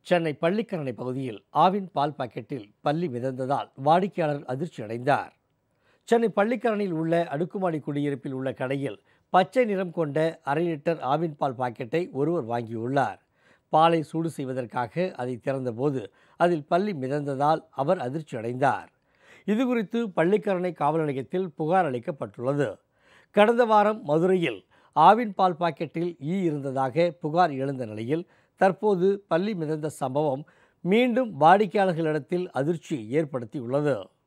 சென்னை பள்ளிக்கரணை பகுதியில் ஆவின் பால் பாக்கெட்டில் பள்ளி மிதந்ததால் வாடிக்கையாளர் அதிர்ச்சி அடைந்தார் சென்னை பள்ளிக்கரணையில் உள்ள அடுக்குமாடி குடியிருப்பில் உள்ள கடையில் பச்சை நிறம் கொண்ட அரை லிட்டர் ஆவின் பால் பாக்கெட்டை ஒருவர் வாங்கியுள்ளார் பாலை சூடு செய்வதற்காக அதை திறந்தபோது அதில் பள்ளி மிதந்ததால் அவர் அதிர்ச்சி அடைந்தார் இதுகுறித்து பள்ளிக்கரணை காவல் நிலையத்தில் புகார் அளிக்கப்பட்டுள்ளது கடந்த வாரம் மதுரையில் ஆவின் பால் பாக்கெட்டில் ஈ இருந்ததாக புகார் எழுந்த நிலையில் தற்போது பள்ளி மிதந்த சம்பவம் மீண்டும் வாடிக்கையாளர்களிடத்தில் அதிர்ச்சியை ஏற்படுத்தியுள்ளது